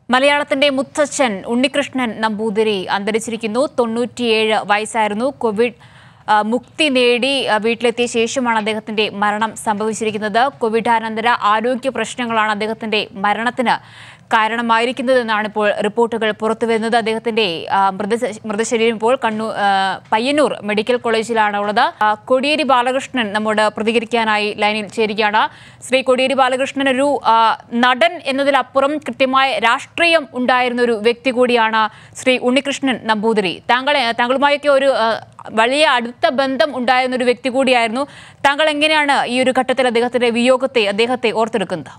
മലയാളത്തിന്റെ മുത്തച്ഛൻ ഉണ്ണികൃഷ്ണൻ നമ്പൂതിരി അന്തരിച്ചിരിക്കുന്നു തൊണ്ണൂറ്റിയേഴ് വയസ്സായിരുന്നു കോവിഡ് ആ, മുക്തി നേടി ആ, വീട്ടിലെത്തിയ ശേഷമാണ് അദ്ദേഹത്തിന്റെ മരണം സംഭവിച്ചിരിക്കുന്നത് കോവിഡാനന്തര ആരോഗ്യ പ്രശ്നങ്ങളാണ് അദ്ദേഹത്തിന്റെ മരണത്തിന് കാരണമായിരിക്കുന്നതെന്നാണ് ഇപ്പോൾ റിപ്പോർട്ടുകൾ പുറത്തുവരുന്നത് അദ്ദേഹത്തിന്റെ ആ, മൃത മൃതശരീരം ഇപ്പോൾ കണ്ണൂർ ആ, പയ്യന്നൂർ മെഡിക്കൽ കോളേജിലാണ് ഉള്ളത് ആ, കോടിയേരി ബാലകൃഷ്ണൻ നമ്മോട് പ്രതികരിക്കാനായി ലൈനിൽ ചേരുകയാണ് ശ്രീ കോടിയേരി ബാലകൃഷ്ണൻ ഒരു ആ, നടൻ എന്നതിലപ്പുറം കൃത്യമായ രാഷ്ട്രീയം ഉണ്ടായിരുന്ന ഒരു വ്യക്തി കൂടിയാണ് ശ്രീ ഉണ്ണികൃഷ്ണൻ നമ്പൂതിരി താങ്കളെ താങ്കളുമായൊക്കെ ഒരു ആ, വലിയ അടുത്ത ബന്ധം ഉണ്ടായിരുന്ന ഒരു വ്യക്തി കൂടിയായിരുന്നു താങ്കൾ എങ്ങനെയാണ് ഈ ഒരു ഘട്ടത്തിൽ അദ്ദേഹത്തിന്റെ വിയോഗത്തെ അദ്ദേഹത്തെ ഓർത്തെടുക്കുന്നത്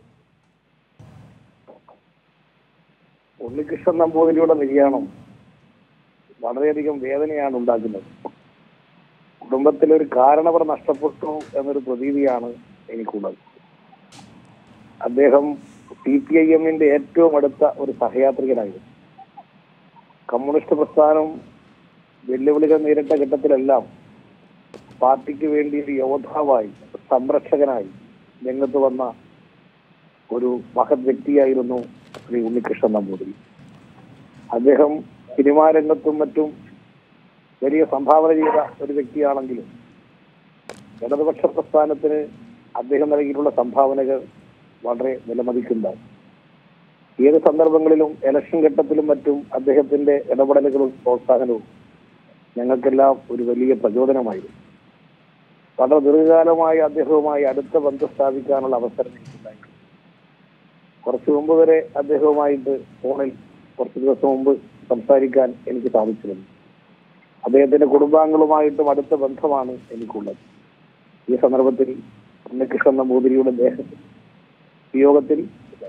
ഉണ്ണികൃഷ്ണൻ നമ്പൂതിരിയുടെ നിര്യാണം വളരെയധികം വേദനയാണ് ഉണ്ടാക്കുന്നത് കുടുംബത്തിലെ ഒരു കാരണവർ നഷ്ടപ്പെട്ടു എന്നൊരു പ്രതീതിയാണ് എനിക്കുള്ളത് അദ്ദേഹം സി പി ഐ എമ്മിന്റെ ഏറ്റവും അടുത്ത ഒരു സഹയാത്രികനായിരുന്നു കമ്മ്യൂണിസ്റ്റ് പ്രസ്ഥാനം വെല്ലുവിളികൾ നേരിട്ട ഘട്ടത്തിലെല്ലാം പാർട്ടിക്ക് വേണ്ടി ഒരു യോദ്ധാവായി സംരക്ഷകനായി രംഗത്ത് വന്ന ഒരു മഹത് വ്യക്തിയായിരുന്നു ശ്രീ ഉണ്ണികൃഷ്ണൻ നമ്പൂതിരി അദ്ദേഹം സിനിമാ രംഗത്തും മറ്റും വലിയ സംഭാവന ചെയ്ത ഒരു വ്യക്തിയാണെങ്കിലും ഇടതുപക്ഷ പ്രസ്ഥാനത്തിന് അദ്ദേഹം നൽകിയിട്ടുള്ള സംഭാവനകൾ വളരെ വിലമതിക്കുന്നതാണ് ഏത് സന്ദർഭങ്ങളിലും ഇലക്ഷൻ ഘട്ടത്തിലും മറ്റും അദ്ദേഹത്തിന്റെ ഇടപെടലുകളും പ്രോത്സാഹനവും ഞങ്ങൾക്കെല്ലാം ഒരു വലിയ പ്രചോദനമായിരുന്നു വളരെ ദീർഘകാലമായി അദ്ദേഹവുമായി അടുത്ത ബന്ധം സ്ഥാപിക്കാനുള്ള അവസരം എനിക്കുണ്ടായിട്ടുണ്ട് കുറച്ചു മുമ്പ് വരെ അദ്ദേഹവുമായിട്ട് ഫോണിൽ കുറച്ച് ദിവസം മുമ്പ് സംസാരിക്കാൻ എനിക്ക് സാധിച്ചിരുന്നു അദ്ദേഹത്തിന്റെ കുടുംബാംഗങ്ങളുമായിട്ടും അടുത്ത ബന്ധമാണ് എനിക്കുള്ളത് ഈ സന്ദർഭത്തിൽ ഉണ്ണികൃഷ്ണൻ നമ്പൂതിരിയുടെ ദേഹ വിയോഗത്തിൽ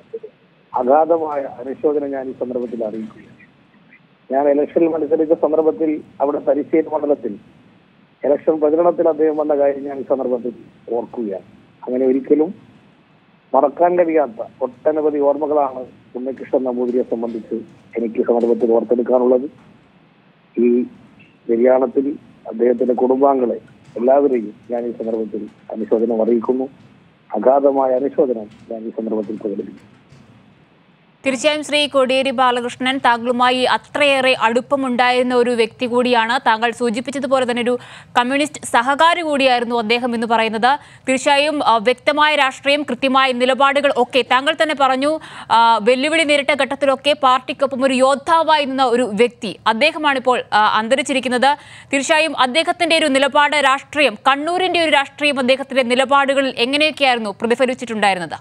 അഗാധമായ അനുശോചനം ഞാൻ ഈ സന്ദർഭത്തിൽ അറിയിക്കുകയാണ് ഞാൻ ഇലക്ഷനിൽ മത്സരിച്ച സന്ദർഭത്തിൽ അവിടെ തരിശ്ശേരി മണ്ഡലത്തിൽ ഇലക്ഷൻ പ്രചരണത്തിൽ അദ്ദേഹം വന്ന കാര്യം ഞാൻ ഈ സന്ദർഭത്തിൽ ഓർക്കുകയാണ് അങ്ങനെ ഒരിക്കലും മറക്കാൻ കഴിയാത്ത ഒട്ടനവധി ഓർമ്മകളാണ് ഉണ്ണികൃഷ്ണൻ നമ്പൂതിരിയെ സംബന്ധിച്ച് എനിക്ക് സന്ദർഭത്തിൽ ഓർത്തെടുക്കാനുള്ളത് ഈ നിര്യാണത്തിൽ അദ്ദേഹത്തിന്റെ കുടുംബാംഗങ്ങളെ എല്ലാവരെയും ഞാൻ ഈ സന്ദർഭത്തിൽ അനുശോചനം അറിയിക്കുന്നു അഗാധമായ അനുശോചനം ഞാൻ ഈ സന്ദർഭത്തിൽ പ്രകടിപ്പിക്കുന്നു തീർച്ചയായും ശ്രീ കോടിയേരി ബാലകൃഷ്ണൻ താങ്കളുമായി അത്രയേറെ അടുപ്പമുണ്ടായിരുന്ന ഒരു വ്യക്തി കൂടിയാണ് താങ്കൾ സൂചിപ്പിച്ചതുപോലെ തന്നെ ഒരു കമ്മ്യൂണിസ്റ്റ് സഹകാരി കൂടിയായിരുന്നു അദ്ദേഹം എന്ന് പറയുന്നത് തീർച്ചയായും ആ, വ്യക്തമായ രാഷ്ട്രീയം കൃത്യമായ നിലപാടുകൾ ഒക്കെ താങ്കൾ തന്നെ പറഞ്ഞു ആ, വെല്ലുവിളി നേരിട്ട ഘട്ടത്തിലൊക്കെ പാർട്ടിക്കൊപ്പം ഒരു യോദ്ധാവായി നിന്ന ഒരു വ്യക്തി അദ്ദേഹമാണിപ്പോൾ ആ, അന്തരിച്ചിരിക്കുന്നത് തീർച്ചയായും അദ്ദേഹത്തിന്റെ ഒരു നിലപാട് രാഷ്ട്രീയം കണ്ണൂരിന്റെ ഒരു രാഷ്ട്രീയം അദ്ദേഹത്തിന്റെ നിലപാടുകളിൽ എങ്ങനെയൊക്കെയായിരുന്നു പ്രതിഫലിച്ചിട്ടുണ്ടായിരുന്നത്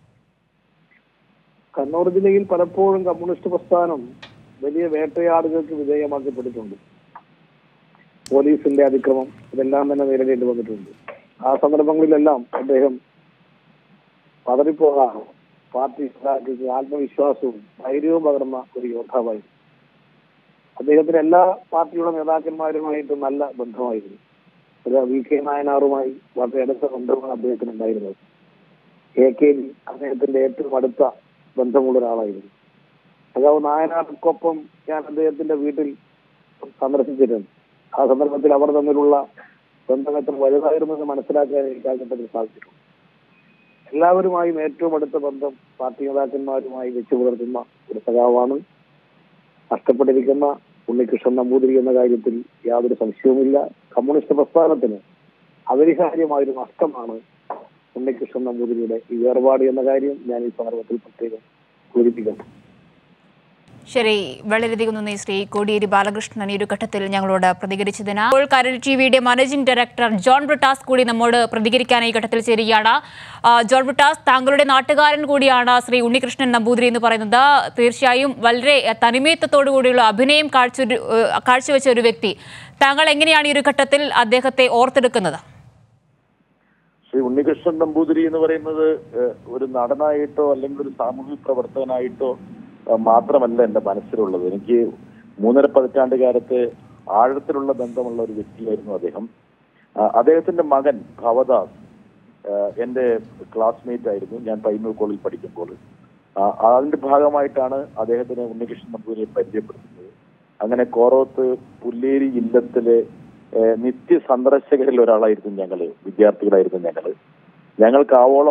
കണ്ണൂർ ജില്ലയിൽ പലപ്പോഴും കമ്മ്യൂണിസ്റ്റ് പ്രസ്ഥാനം വലിയ വേട്ടയാടുകൾക്ക് വിധേയമാക്കപ്പെട്ടിട്ടുണ്ട് പോലീസിന്റെ അതിക്രമം ഇതെല്ലാം തന്നെ നേരിടേണ്ടി വന്നിട്ടുണ്ട് ആ സന്ദർഭങ്ങളിലെല്ലാം അദ്ദേഹം പതറിപ്പോകാതെ പാർട്ടി സഖാക്കൾക്ക് ആത്മവിശ്വാസവും ധൈര്യവും പകർന്ന ഒരു യോദ്ധാവായിരുന്നു അദ്ദേഹത്തിന് എല്ലാ പാർട്ടിയുടെ നേതാക്കന്മാരുമായിട്ട് നല്ല ബന്ധമായിരുന്നു ഒരു വി കെ നായനാറുമായി വളരെ അടുത്ത ബന്ധമാണ് അദ്ദേഹത്തിന് ഉണ്ടായിരുന്നത് എ കെ ജി അദ്ദേഹത്തിന്റെ ഏറ്റവും അടുത്ത ബന്ധമുള്ള ഒരാളായിരുന്നു സഖാവ് നായനാർക്കൊപ്പം ഞാൻ അദ്ദേഹത്തിന്റെ വീട്ടിൽ സന്ദർശിച്ചിട്ടുണ്ട് ആ സന്ദർഭത്തിൽ അവർ തമ്മിലുള്ള ബന്ധം എത്ര വലുതായിരുന്നു എന്ന് മനസ്സിലാക്കാൻ എനിക്ക് ആ ഘട്ടത്തിൽ സാധിച്ചിട്ടുണ്ട് എല്ലാവരുമായും ഏറ്റവും അടുത്ത ബന്ധം പാർട്ടി നേതാക്കന്മാരുമായി വെച്ചു പുലർത്തുന്ന ഒരു സഖാവാണ് നഷ്ടപ്പെട്ടിരിക്കുന്ന ഉണ്ണികൃഷ്ണൻ നമ്പൂതിരി എന്ന കാര്യത്തിൽ യാതൊരു സംശയവുമില്ല കമ്മ്യൂണിസ്റ്റ് പ്രസ്ഥാനത്തിന് അപരിഹാര്യമായൊരു നഷ്ടമാണ് ഉണ്ണികൃഷ്ണൻ നമ്പൂതിരിയുടെ ഈ വേർപാട് എന്ന കാര്യം ഞാൻ ഈ സന്ദർഭത്തിൽ പ്രത്യേകം സൂചിപ്പിക്കുന്നു ശരി വളരെയധികം നന്ദി ശ്രീ കോടിയേരി ബാലകൃഷ്ണൻ ഈ ഒരു ഘട്ടത്തിൽ ഞങ്ങളോട് പ്രതികരിച്ചതിന് ഇപ്പോൾ കരൾ ടി വിയുടെ മാനേജിംഗ് ഡയറക്ടർ ജോൺ ബ്രിട്ടാസ് കൂടി നമ്മോട് പ്രതികരിക്കാൻ ഈ ഘട്ടത്തിൽ ചേരുകയാണ് ആ, ജോൺ ബ്രിട്ടാസ് താങ്കളുടെ നാട്ടുകാരൻ കൂടിയാണ് ശ്രീ ഉണ്ണികൃഷ്ണൻ നമ്പൂതിരി എന്ന് പറയുന്നത് തീർച്ചയായും വളരെ തനിമയത്വത്തോടു കൂടിയുള്ള അഭിനയം കാഴ്ച കാഴ്ചവെച്ച ഒരു വ്യക്തി താങ്കൾ എങ്ങനെയാണ് ഈ ഒരു ഘട്ടത്തിൽ അദ്ദേഹത്തെ ഓർത്തെടുക്കുന്നത് ശ്രീ ഉണ്ണികൃഷ്ണൻ നമ്പൂതിരി എന്ന് പറയുന്നത് ഏഹ്, ഒരു നടനായിട്ടോ അല്ലെങ്കിൽ ഒരു സാമൂഹിക പ്രവർത്തകനായിട്ടോ ഏഹ്, മാത്രമല്ല എന്റെ മനസ്സിലുള്ളത് എനിക്ക് മൂന്നര പതിറ്റാണ്ട് കാലത്ത് ആഴത്തിലുള്ള ബന്ധമുള്ള ഒരു വ്യക്തിയായിരുന്നു അദ്ദേഹം ആ, അദ്ദേഹത്തിന്റെ മകൻ ഭവദാസ് ഏഹ്, എന്റെ ക്ലാസ്മേറ്റ് ആയിരുന്നു ഞാൻ പയ്യന്നൂർ കോളേജിൽ പഠിക്കുമ്പോൾ ആ, അതിന്റെ ഭാഗമായിട്ടാണ് അദ്ദേഹത്തിന് ഉണ്ണികൃഷ്ണൻ നമ്പൂതിരിയെ പരിചയപ്പെടുത്തുന്നത് അങ്ങനെ കോറോത്ത് പുല്ലേരി ഇല്ലത്തിലെ ഏഹ് നിത്യ സന്ദർശകരിൽ ഒരാളായിരുന്നു ഞങ്ങള് വിദ്യാർത്ഥികളായിരുന്നു ഞങ്ങള് ഞങ്ങൾക്ക് ആവോളം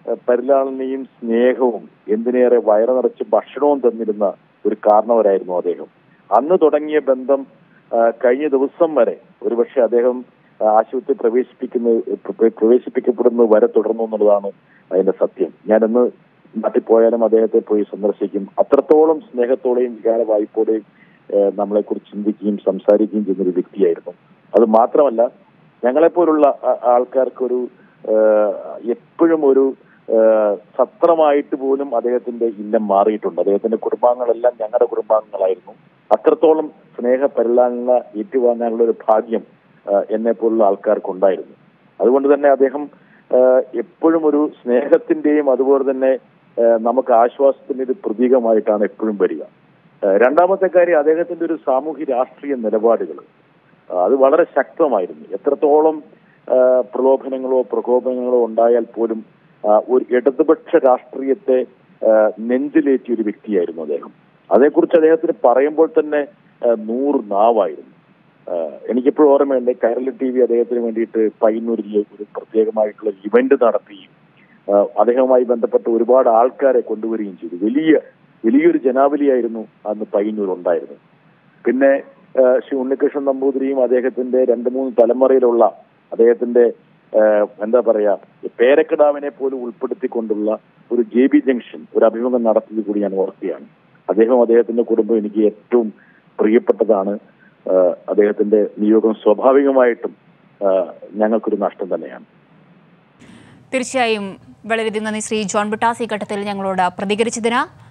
ഏഹ്, പരിലാളനയും സ്നേഹവും എന്തിനേറെ വയറ് നിറച്ച് ഭക്ഷണവും തന്നിരുന്ന ഒരു കാരണവരായിരുന്നു അദ്ദേഹം അന്ന് തുടങ്ങിയ ബന്ധം ആ, കഴിഞ്ഞ ദിവസം വരെ ഒരുപക്ഷെ അദ്ദേഹം ആ, ആശുപത്രി പ്രവേശിപ്പിക്കുന്ന പ്ര- പ്രവേശിപ്പിക്കപ്പെടുന്നത് വരെ തുടർന്നു എന്നുള്ളതാണ് അതിന്റെ സത്യം ഞാനിന്ന് നാട്ടിൽ പോയാലും അദ്ദേഹത്തെ പോയി സന്ദർശിക്കും അത്രത്തോളം സ്നേഹത്തോടെയും വികാര വായ്പോടെയും നമ്മളെ കുറിച്ച് ചിന്തിക്കുകയും സംസാരിക്കുകയും ചെയ്യുന്ന ഒരു വ്യക്തിയായിരുന്നു അത് മാത്രമല്ല ഞങ്ങളെപ്പോലുള്ള ആ- ആൾക്കാർക്കൊരു എപ്പോഴും ഒരു ആ, സത്രമായിട്ട് പോലും അദ്ദേഹത്തിന്റെ ഇല്ലം മാറിയിട്ടുണ്ട് അദ്ദേഹത്തിന്റെ കുടുംബാംഗങ്ങളെല്ലാം ഞങ്ങളുടെ കുടുംബാംഗങ്ങളായിരുന്നു അത്രത്തോളം സ്നേഹ പരിലാളന ഏറ്റുവാങ്ങാനുള്ള ഒരു ഭാഗ്യം എന്നെ പോലുള്ള ആൾക്കാർക്കുണ്ടായിരുന്നു അതുകൊണ്ട് തന്നെ അദ്ദേഹം ആ, എപ്പോഴും ഒരു സ്നേഹത്തിന്റെയും അതുപോലെ തന്നെ ആ, നമുക്ക് ആശ്വാസത്തിന്റെ ഒരു പ്രതീകമായിട്ടാണ് എപ്പോഴും വരിക ആ, രണ്ടാമത്തെ കാര്യം അദ്ദേഹത്തിന്റെ ഒരു സാമൂഹ്യ രാഷ്ട്രീയ നിലപാടുകൾ ആ, അത് വളരെ ശക്തമായിരുന്നു എത്രത്തോളം ആ, പ്രലോഭനങ്ങളോ പ്രകോപനങ്ങളോ ഉണ്ടായാൽ പോലും ആ, ഒരു ഇടതുപക്ഷ രാഷ്ട്രീയത്തെ ആ, നെഞ്ചിലേറ്റിയ ഒരു വ്യക്തിയായിരുന്നു അദ്ദേഹം അതേക്കുറിച്ച് അദ്ദേഹത്തിന് പറയുമ്പോൾ തന്നെ ആ, നൂറ് നാവായിരുന്നു ആ, എനിക്കിപ്പോഴും ഓർമ്മയുണ്ട് കൈരളി ടി വി അദ്ദേഹത്തിന് വേണ്ടിയിട്ട് പയ്യന്നൂരിൽ ഒരു പ്രത്യേകമായിട്ടുള്ള ഇവന്റ് നടത്തുകയും ആ, അദ്ദേഹവുമായി ബന്ധപ്പെട്ട് ഒരുപാട് ആൾക്കാരെ കൊണ്ടുവരികയും ചെയ്തു വലിയ വലിയൊരു ജനാവലിയായിരുന്നു അന്ന് പയ്യന്നൂർ ഉണ്ടായിരുന്നത് പിന്നെ ആ, ശ്രീ ഉണ്ണികൃഷ്ണൻ നമ്പൂതിരിയും അദ്ദേഹത്തിന്റെ രണ്ട് മൂന്ന് തലമുറയിലുള്ള അദ്ദേഹത്തിന്റെ ആ, എന്താ പറയാ പേരക്കിടാവിനെ പോലും ഉൾപ്പെടുത്തിക്കൊണ്ടുള്ള ഒരു ജെ ബി ജംഗ്ഷൻ ഒരു അഭിമുഖം നടത്തിയത് കൂടി ഞാൻ ഓർക്കുകയാണ് അദ്ദേഹം അദ്ദേഹത്തിന്റെ കുടുംബം എനിക്ക് ഏറ്റവും പ്രിയപ്പെട്ടതാണ് ആ, അദ്ദേഹത്തിന്റെ നിയോഗം സ്വാഭാവികമായിട്ടും ആ, ഞങ്ങൾക്കൊരു നഷ്ടം തന്നെയാണ് തീർച്ചയായും വളരെയധികം നന്ദി ശ്രീ ജോൺ ബിട്ടാസ് ഈ ഘട്ടത്തിൽ ഞങ്ങളോട് പ്രതികരിച്ചതിന്